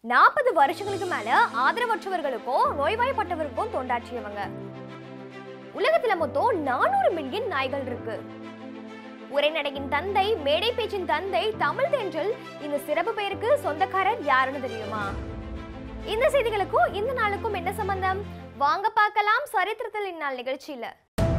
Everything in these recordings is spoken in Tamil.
நாற்பது வருஷங்களுக்கு மேல ஆதரவற்றவர்களுக்கும் நோய்வாய்ப்பட்டவருக்கும் தொண்டாற்றியவங்க உலகத்துல மொத்தம் நானூறு மில்லியன் நாய்கள் இருக்கு உரைநடையின் தந்தை மேடை பேச்சின் தந்தை தமிழ் தென்றல் இந்த சிறப்பு பெயருக்கு சொந்தக்காரர் யாருன்னு தெரியுமா இந்த செய்திகளுக்கும் இந்த நாளுக்கும் என்ன சம்பந்தம் வாங்க பார்க்கலாம் சரித்திரத்தில் இந்நாள் நிகழ்ச்சியில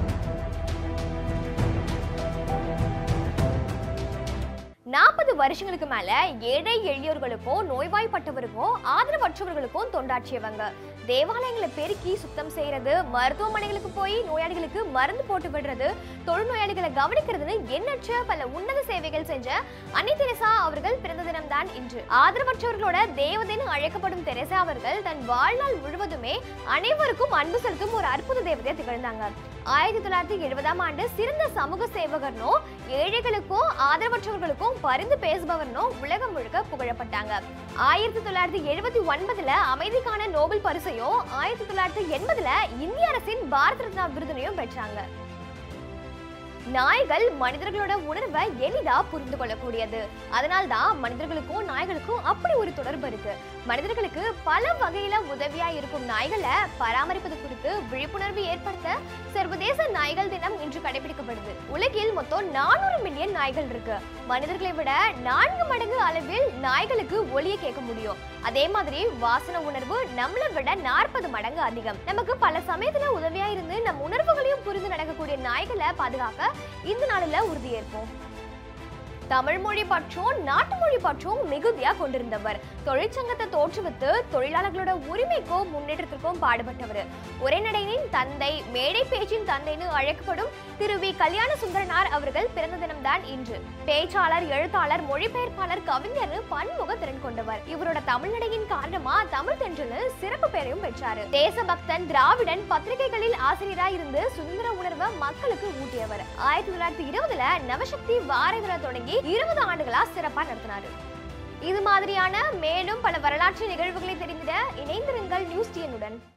நாற்பது வருஷங்களுக்கு மேல ஏழை எளியோர்களுக்கும் நோய்வாய்ப்பட்டவருக்கும் ஆதரவற்றவர்களுக்கும் தொண்டாற்றியவங்க தேவாலயங்களை பெருக்கி சுத்தம் செய்யறது மருத்துவமனைகளுக்கு போய் நோயாளிகளுக்கு மருந்து போட்டு விடுறது தொழுநோயாளிகளை கவனிக்கிறதுன்னு எண்ணற்ற பல உன்னத சேவைகள் செஞ்ச அன்னை தெரசா அவர்கள் பிறந்த தினம்தான் இன்று ஆதரவற்றவர்களோட தேவதைன்னு அழைக்கப்படும் தெரசா அவர்கள் தன் வாழ்நாள் முழுவதுமே அனைவருக்கும் அன்பு செலுத்தும் ஒரு அற்புத தேவதையா திகழ்ந்தாங்க ஆயிரத்தி தொள்ளாயிரத்தி எழுபதாம் ஆண்டு சிறந்த சமூக சேவகர்னோ ஏழைகளுக்கும் ஆதரவற்றவர்களுக்கும் பரிந்து பேசுபவர்னோ உலகம் முழுக்க புகழப்பட்டாங்க ஆயிரத்தி தொள்ளாயிரத்தி எழுபத்தி ஒன்பதுல அமைதிக்கான நோபல் பரிசையும் ஆயிரத்தி தொள்ளாயிரத்தி எண்பதுல இந்திய அரசின் பாரத் ரத்னா விருதினையும் பெற்றாங்க நாய்கள் மனிதர்களோட உணர்வை எளிதா புரிந்து கொள்ளக்கூடியது அதனால்தான் மனிதர்களுக்கும் நாய்களுக்கும் அப்படி ஒரு தொடர்பு இருக்கு மனிதர்களுக்கு பல வகையில உதவியா இருக்கும் நாய்களை பராமரிப்பது குறித்து விழிப்புணர்வு ஏற்படுத்த சர்வதேச நாய்கள் தினம் இன்று கடைபிடிக்கப்படுது உலகில் மொத்தம் நானூறு மில்லியன் நாய்கள் இருக்கு மனிதர்களை விட நான்கு மடங்கு அளவில் நாய்களுக்கு ஒலியை கேட்க முடியும் அதே மாதிரி வாசன உணர்வு நம்மளை விட நாற்பது மடங்கு அதிகம் நமக்கு பல சமயத்துல உதவியா இருந்து நம் உணர்வுகளையும் புரிந்து நடக்கக்கூடிய நாய்களை பாதுகாக்க இந்த நாளில் உறுதியேற்போம் தமிழ் மொழி பற்றும் நாட்டு மொழி பற்றும் மிகுதியா கொண்டிருந்தவர் தொழிற்சங்கத்தை தோற்றுவித்து தொழிலாளர்களோட உரிமைக்கும் முன்னேற்றத்திற்கும் பாடுபட்டவர் உரைநடையின் தந்தை மேடை பேச்சின் தந்தைன்னு அழைக்கப்படும் திரு வி கல்யாண சுந்தரனார் அவர்கள் பிறந்த தினம்தான் இன்று பேச்சாளர் எழுத்தாளர் மொழிபெயர்ப்பாளர் கவிஞர்னு பன்முக திறன் கொண்டவர் இவரோட தமிழ்நடையின் காரணமா தமிழ் தென்றலு சிறப்பு பெயரையும் பெற்றாரு தேசபக்தன் திராவிடன் பத்திரிகைகளில் ஆசிரியராய் இருந்து சுதந்திர உணர்வை மக்களுக்கு ஊட்டியவர் ஆயிரத்தி தொள்ளாயிரத்தி இருபதுல நவசக்தி வார இதழை தொடங்கி இருபது ஆண்டுகளா சிறப்பா நடத்தினாரு இது மாதிரியான மேலும் பல வரலாற்று நிகழ்வுகளை தெரிந்திட இணைந்திருங்கள் நியூஸ் டிஎனுடன்